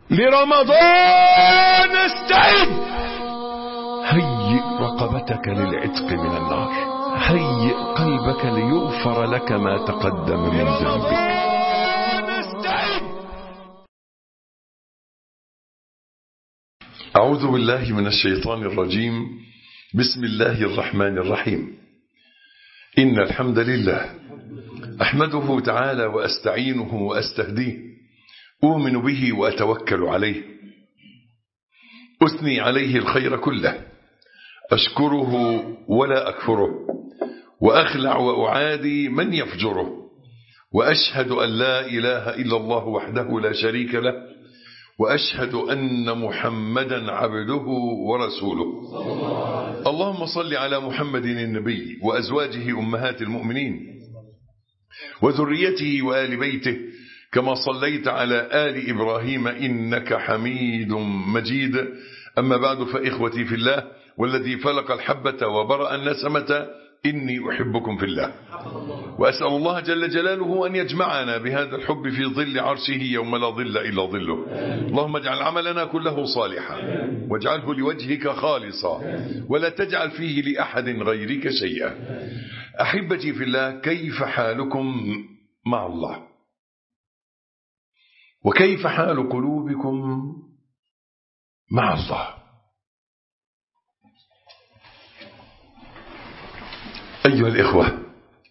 لرمضان استعد هيئ رقبتك للعتق من النار هيئ قلبك ليغفر لك ما تقدم من ذنبك أعوذ بالله من الشيطان الرجيم بسم الله الرحمن الرحيم إن الحمد لله أحمده تعالى وأستعينه وأستهديه أؤمن به وأتوكل عليه أثني عليه الخير كله أشكره ولا أكفره وأخلع وأعادي من يفجره وأشهد أن لا إله إلا الله وحده لا شريك له وأشهد أن محمدا عبده ورسوله اللهم صل على محمد النبي وأزواجه أمهات المؤمنين وذريته وآل بيته كما صليت على آل إبراهيم إنك حميد مجيد أما بعد فإخوتي في الله والذي فلق الحبة وبرأ النسمة إني أحبكم في الله وأسأل الله جل جلاله أن يجمعنا بهذا الحب في ظل عرشه يوم لا ظل إلا ظله اللهم اجعل عملنا كله صالحا واجعله لوجهك خالصا ولا تجعل فيه لأحد غيرك شيئا أحبتي في الله كيف حالكم مع الله وكيف حال قلوبكم مع الله أيها الإخوة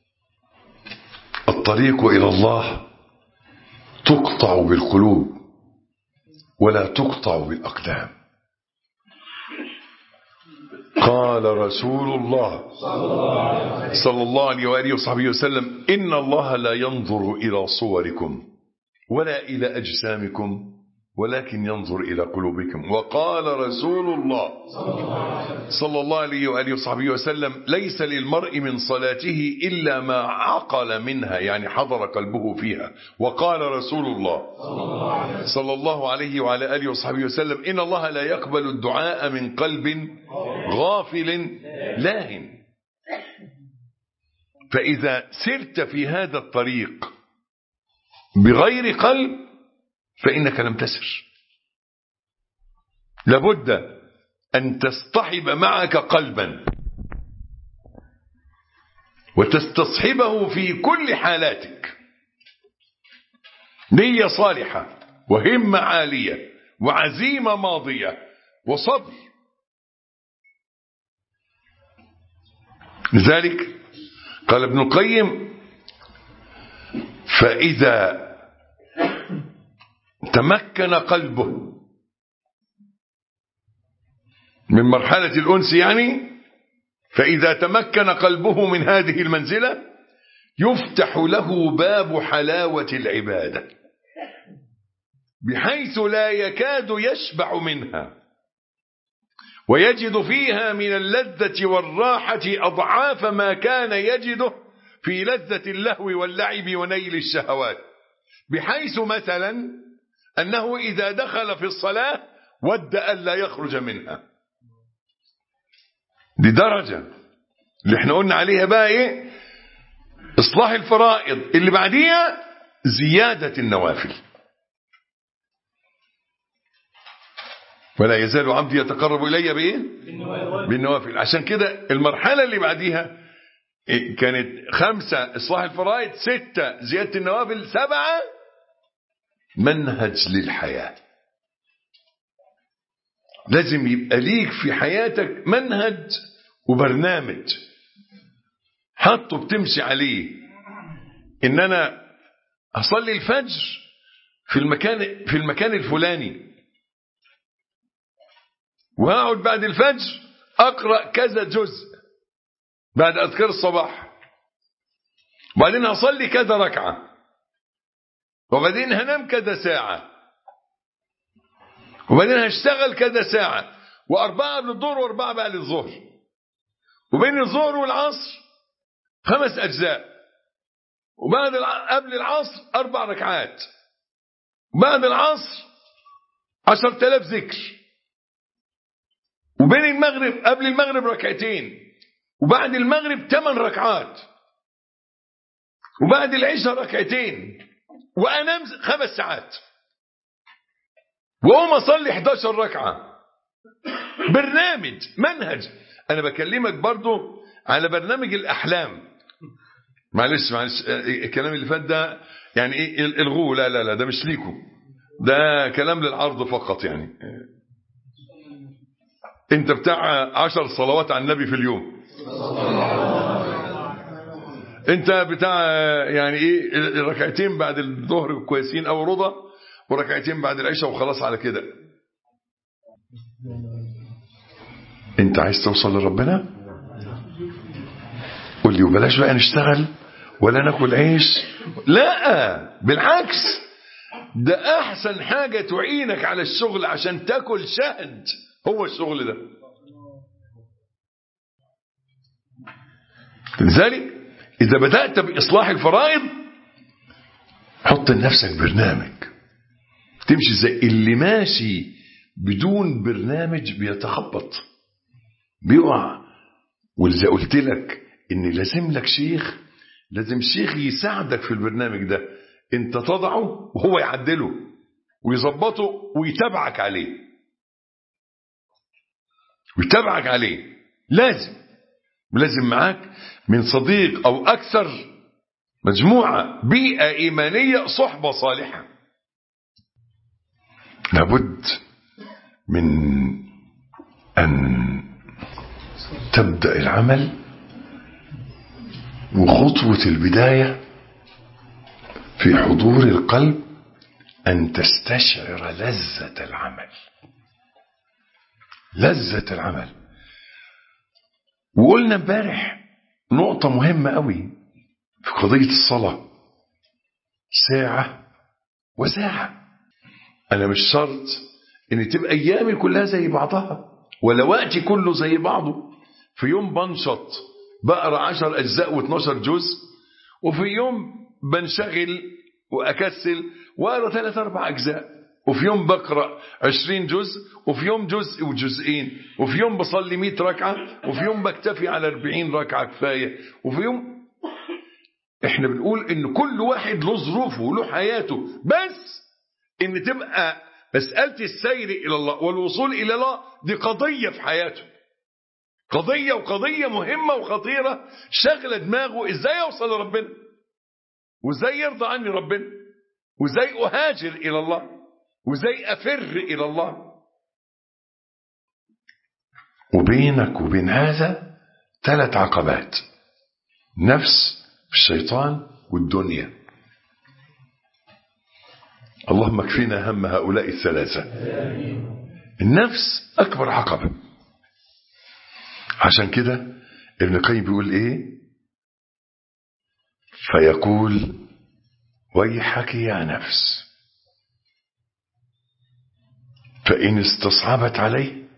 الطريق إلى الله تقطع بالقلوب ولا تقطع بالأقدام قال رسول الله صلى الله عليه وآله وصحبه وسلم إن الله لا ينظر إلى صوركم ولا إلى أجسامكم ولكن ينظر إلى قلوبكم وقال رسول الله صلى الله عليه وآله وصحبه وسلم ليس للمرء من صلاته إلا ما عقل منها يعني حضر قلبه فيها وقال رسول الله صلى الله عليه وعلى آله وصحبه وسلم إن الله لا يقبل الدعاء من قلب غافل لاهن فإذا سرت في هذا الطريق بغير قلب فإنك لم تسر لابد أن تصطحب معك قلبا وتستصحبه في كل حالاتك نية صالحة وهمة عالية وعزيمة ماضية وصبر لذلك قال ابن القيم فإذا تمكن قلبه من مرحلة الأنس يعني فإذا تمكن قلبه من هذه المنزلة يفتح له باب حلاوة العبادة بحيث لا يكاد يشبع منها ويجد فيها من اللذة والراحة أضعاف ما كان يجده في لذة اللهو واللعب ونيل الشهوات بحيث مثلا أنه إذا دخل في الصلاة ود ألا يخرج منها دي درجة اللي احنا قلنا عليها بقى ايه اصلاح الفرائض اللي بعديها زيادة النوافل ولا يزال عبدي يتقرب إلي بإيه بالنوافل عشان كده المرحلة اللي بعديها كانت خمسة إصلاح الفرائض ستة زيادة النوافل سبعة منهج للحياة لازم يبقى ليك في حياتك منهج وبرنامج حطه بتمشي عليه ان انا اصلي الفجر في المكان في المكان الفلاني وهقعد بعد الفجر اقرا كذا جزء بعد اذكار الصباح وبعدين هصلي كذا ركعه وبعدين هنام كذا ساعة وبعدين هشتغل كذا ساعة وأربعة قبل الظهر وأربعة بعد الظهر وبين الظهر والعصر خمس أجزاء وبعد قبل العصر أربع ركعات وبعد العصر عشر تلاف ذكر وبين المغرب قبل المغرب ركعتين وبعد المغرب ثمان ركعات وبعد العشاء ركعتين وأنام خمس ساعات وأقوم أصلي 11 ركعة برنامج منهج أنا بكلمك برضو على برنامج الأحلام معلش معلش الكلام اللي فات ده يعني ايه الغوه لا لا لا ده مش ليكم ده كلام للعرض فقط يعني انت بتاع عشر صلوات على النبي في اليوم انت بتاع يعني ايه ركعتين بعد الظهر كويسين او رضا وركعتين بعد العشاء وخلاص على كده انت عايز توصل لربنا قول لي وبلاش بقى نشتغل ولا ناكل عيش لا بالعكس ده احسن حاجة تعينك على الشغل عشان تاكل شهد هو الشغل ده لذلك اذا بدأت باصلاح الفرائض حط لنفسك برنامج تمشي زي اللي ماشي بدون برنامج بيتخبط بيقع ولذا قلت لك ان لازم لك شيخ لازم شيخ يساعدك في البرنامج ده انت تضعه وهو يعدله ويظبطه ويتابعك عليه ويتابعك عليه لازم لازم معاك من صديق او اكثر مجموعة بيئة ايمانية صحبة صالحة لابد من ان تبدأ العمل وخطوة البداية في حضور القلب أن تستشعر لذة العمل لذة العمل وقلنا امبارح نقطة مهمة قوي في قضية الصلاة ساعة وساعة أنا مش شرط إن تبقى أيامي كلها زي بعضها ولا وقتي كله زي بعضه في يوم بنشط بقرا 10 أجزاء و12 جزء وفي يوم بنشغل وأكسل وأقرا ثلاث أربع أجزاء وفي يوم بقرأ 20 جزء وفي يوم جزء وجزئين وفي يوم بصلي 100 ركعة وفي يوم بكتفي على 40 ركعة كفاية وفي يوم احنا بنقول ان كل واحد له ظروفه وله حياته بس ان تبقى مسألة السير إلى الله والوصول إلى الله دي قضية في حياته قضية وقضية مهمة وخطيرة شغلة دماغه ازاي اوصل لربنا وازاي يرضى عني ربنا وازاي اهاجر الى الله وازاي افر الى الله وبينك وبين هذا ثلاث عقبات نفس الشيطان والدنيا اللهم اكفينا هم هؤلاء الثلاثة النفس أكبر عقبة عشان كده ابن القيم بيقول ايه فيقول ويحك يا نفس فإن استصعبت عليه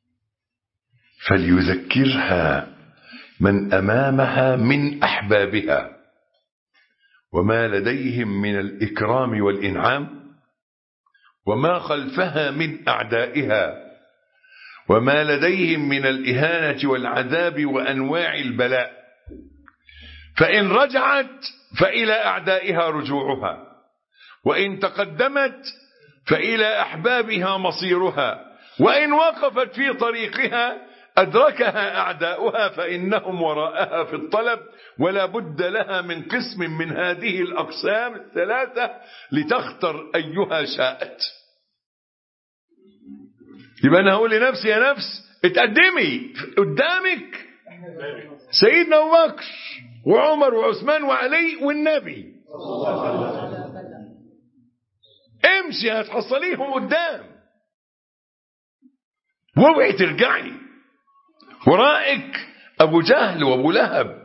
فليذكرها من أمامها من أحبابها وما لديهم من الإكرام والإنعام وما خلفها من أعدائها وما لديهم من الإهانة والعذاب وأنواع البلاء فإن رجعت فإلى أعدائها رجوعها وإن تقدمت فإلى أحبابها مصيرها وإن وقفت في طريقها أدركها أعداؤها فإنهم وراءها في الطلب ولا بد لها من قسم من هذه الأقسام الثلاثة لتختر أيها شاءت يبقى أنا هقول لنفسي يا نفس اتقدمي قدامك سيدنا أبو بكر وعمر وعثمان وعلي والنبي امشي هتحصليهم قدام واوعي ترجعي ورائك ابو جهل وابو لهب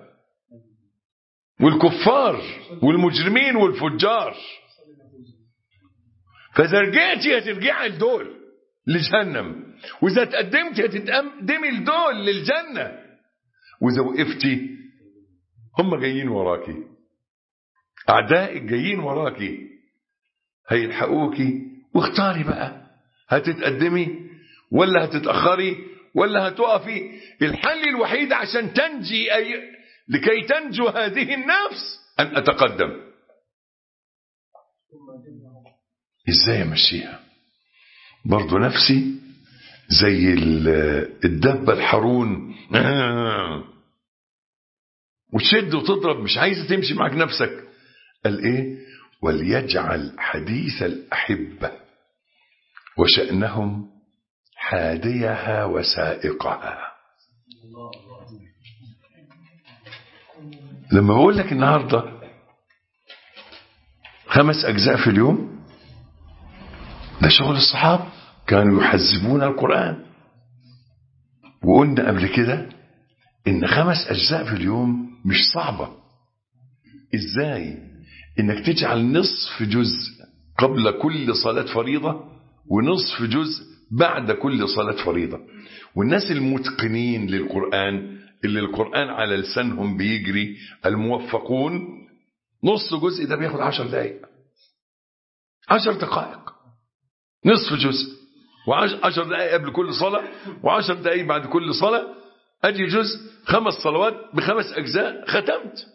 والكفار والمجرمين والفجار فاذا رجعتي هترجعي لدول لجهنم واذا تقدمتي هتتقدمي لدول للجنه واذا وقفتي هم جايين وراكي اعدائك جايين وراكي هيلحقوكي واختاري بقى هتتقدمي ولا هتتأخري ولا هتقفي الحل الوحيد عشان تنجي أي لكي تنجو هذه النفس أن أتقدم إزاي أمشيها برضو نفسي زي الدبة الحرون وتشد وتضرب مش عايزة تمشي معاك نفسك قال ايه وليجعل حديث الأحبة وشأنهم حاديها وسائقها لما بقول لك النهاردة خمس أجزاء في اليوم ده شغل الصحابة كانوا يحزبون القرآن وقلنا قبل كده إن خمس أجزاء في اليوم مش صعبة إزاي إنك تجعل نصف جزء قبل كل صلاة فريضة ونصف جزء بعد كل صلاة فريضة والناس المتقنين للقرآن اللي القرآن على لسانهم بيجري الموفقون نص جزء ده بياخد عشر دقايق عشر دقائق نصف جزء وعشر دقائق قبل كل صلاة وعشر دقائق بعد كل صلاة أجي جزء خمس صلوات بخمس أجزاء ختمت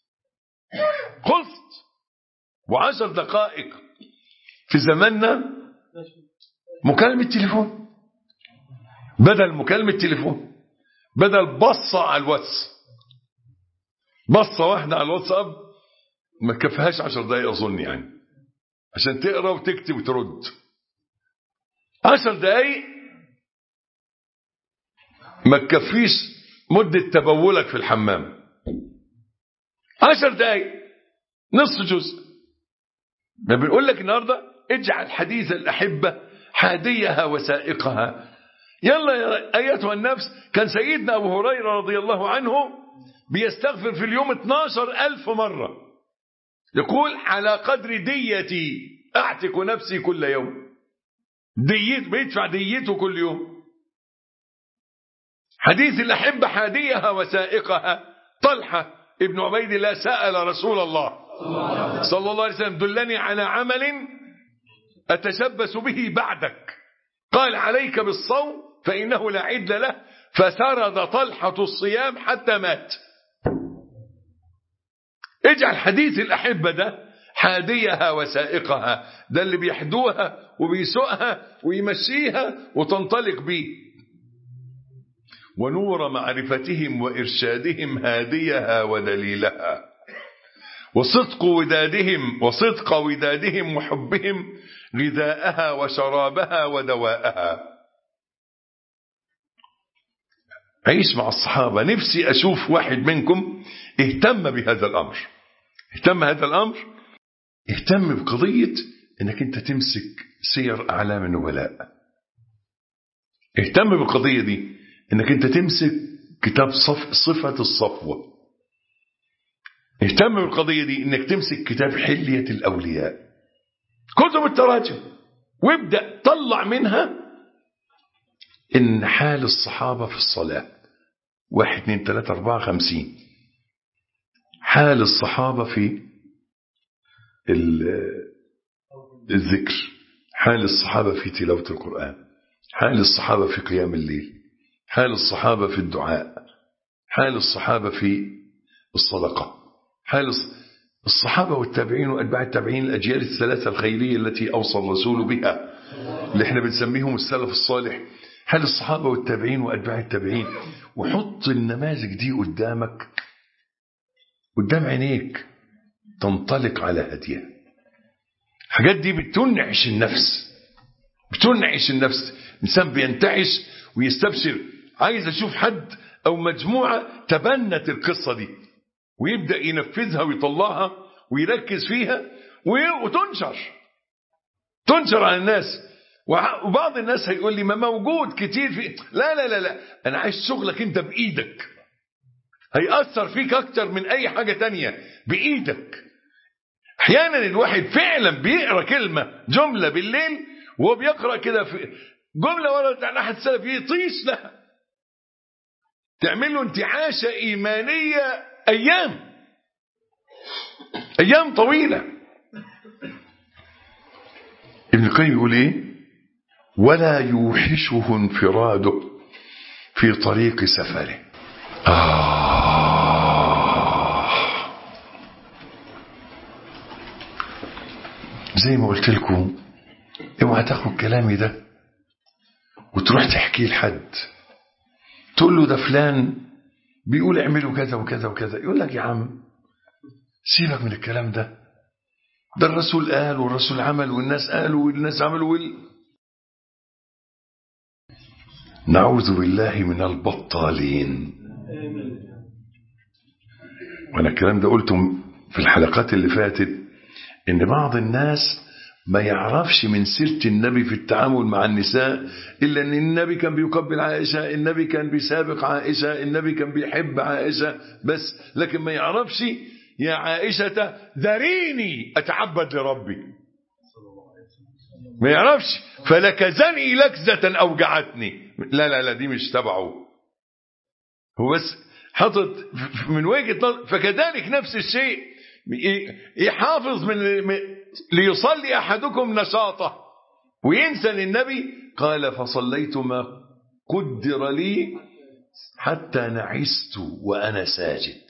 خلصت وعشر دقائق في زماننا مكالمة تليفون بدل مكالمة تليفون بدل بصة على الواتس بصة واحدة على الواتساب ما تكفيهاش عشر دقايق أظن يعني عشان تقرا وتكتب وترد عشر دقايق ما تكفيش مدة تبولك في الحمام عشر دقايق نصف جزء ما بنقول لك النهاردة اجعل حديث الأحبة حاديها وسائقها يلا يا أيتها النفس كان سيدنا أبو هريرة رضي الله عنه بيستغفر في اليوم 12 ألف مرة يقول على قدر ديتي أعتق نفسي كل يوم ديت بيدفع ديته كل يوم حديث الأحبة حاديها وسائقها طلحة ابن عبيد الله سأل رسول الله صلى الله عليه وسلم دلني على عمل أتشبث به بعدك قال عليك بالصوم فإنه لا عد له فسرد طلحة الصيام حتى مات اجعل حديث الأحبة ده حاديها وسائقها ده اللي بيحدوها وبيسوقها ويمشيها وتنطلق بيه ونور معرفتهم وإرشادهم هاديها ودليلها وصدق ودادهم وصدق ودادهم وحبهم غذاءها وشرابها ودواءها عيش مع الصحابة نفسي أشوف واحد منكم اهتم بهذا الأمر اهتم هذا الأمر اهتم بقضية انك انت تمسك سير أعلام النبلاء اهتم بالقضية دي انك انت تمسك كتاب صف صفة الصفوة اهتم بالقضية دي انك تمسك كتاب حلية الأولياء كتب التراجم وابدأ طلع منها ان حال الصحابة في الصلاة واحد اثنين ثلاثة أربعة خمسين حال الصحابة في الذكر حال الصحابة في تلاوة القرآن حال الصحابة في قيام الليل حال الصحابة في الدعاء حال الصحابة في الصدقة حال الصحابة والتابعين وأتباع التابعين الأجيال الثلاثة الخيرية التي أوصى الرسول بها اللي احنا بنسميهم السلف الصالح حال الصحابة والتابعين وأتباع التابعين وحط النماذج دي قدامك قدام عينيك تنطلق على هديها الحاجات دي بتنعش النفس بتنعش النفس الإنسان بينتعش ويستبشر عايز أشوف حد أو مجموعة تبنت القصة دي ويبدأ ينفذها ويطلعها ويركز فيها وتنشر تنشر على الناس وبعض الناس هيقول لي ما موجود كتير في لا لا لا لا أنا عايز شغلك أنت بإيدك هيأثر فيك أكتر من أي حاجة تانية بإيدك أحيانا الواحد فعلا بيقرأ كلمة جملة بالليل وهو بيقرأ كده في جملة ورا عن أحد السلف يطيش لها تعمل له انتعاشة إيمانية أيام أيام طويلة ابن القيم يقول إيه ولا يوحشه انفراده في طريق سفره آه زي ما قلت لكم اوعى تاخد كلامي ده وتروح تحكي لحد تقول له ده فلان بيقول اعملوا كذا وكذا وكذا يقول لك يا عم سيبك من الكلام ده ده الرسول قال والرسول عمل والناس قالوا والناس عملوا وال... نعوذ بالله من البطالين وانا الكلام ده قلته في الحلقات اللي فاتت ان بعض الناس ما يعرفش من سيرة النبي في التعامل مع النساء إلا أن النبي كان بيقبل عائشة النبي كان بيسابق عائشة النبي كان بيحب عائشة بس لكن ما يعرفش يا عائشة ذريني أتعبد لربي ما يعرفش فلكزني لكزة أوجعتني لا لا لا دي مش تبعه هو بس حطت من وجهة نظر فكذلك نفس الشيء يحافظ من ليصلي أحدكم نشاطه وينسى للنبي قال فصليت ما قدر لي حتى نعست وأنا ساجد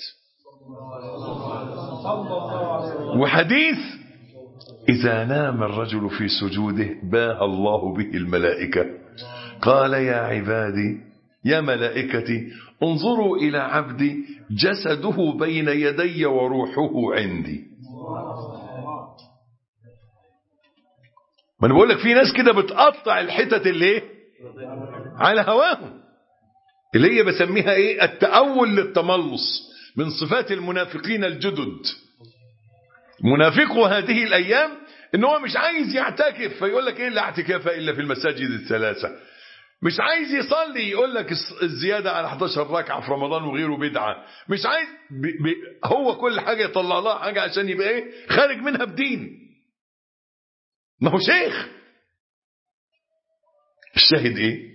وحديث إذا نام الرجل في سجوده باه الله به الملائكة قال يا عبادي يا ملائكتي انظروا إلى عبدي جسده بين يدي وروحه عندي ما انا بقول لك في ناس كده بتقطع الحتت اللي ايه على هواهم اللي هي بسميها ايه التأول للتملص من صفات المنافقين الجدد منافقوا هذه الايام ان هو مش عايز يعتكف فيقول لك ايه لا اعتكاف الا في المساجد الثلاثه مش عايز يصلي يقول لك الزيادة على 11 ركعة في رمضان وغيره بدعة مش عايز بي بي هو كل حاجة يطلع لها حاجة عشان يبقى ايه خارج منها بدين ما هو شيخ الشاهد ايه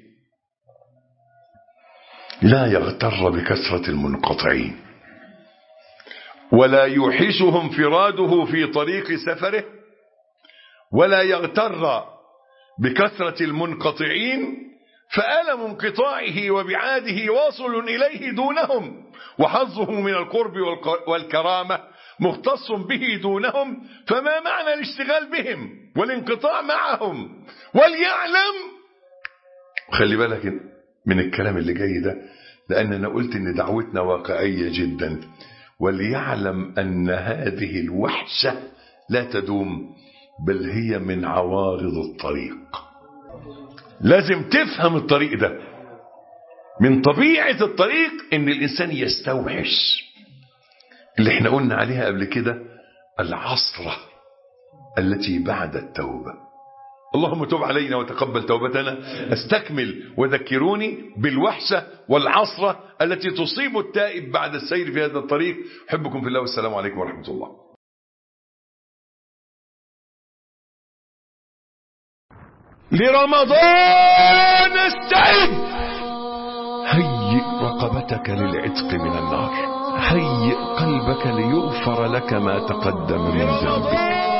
لا يغتر بكثرة المنقطعين ولا يوحشهم فراده في طريق سفره ولا يغتر بكثرة المنقطعين فألم انقطاعه وبعاده واصل إليه دونهم وحظه من القرب والكرامة مختص به دونهم فما معنى الاشتغال بهم والانقطاع معهم وليعلم خلي بالك من الكلام اللي جاي ده لأن أنا قلت إن دعوتنا واقعية جدا وليعلم أن هذه الوحشة لا تدوم بل هي من عوارض الطريق لازم تفهم الطريق ده من طبيعة الطريق ان الانسان يستوحش اللي احنا قلنا عليها قبل كده العصرة التي بعد التوبة اللهم تب علينا وتقبل توبتنا استكمل وذكروني بالوحشة والعصرة التي تصيب التائب بعد السير في هذا الطريق أحبكم في الله والسلام عليكم ورحمة الله لرمضان استعد هيئ رقبتك للعتق من النار هيئ قلبك ليغفر لك ما تقدم من ذنبك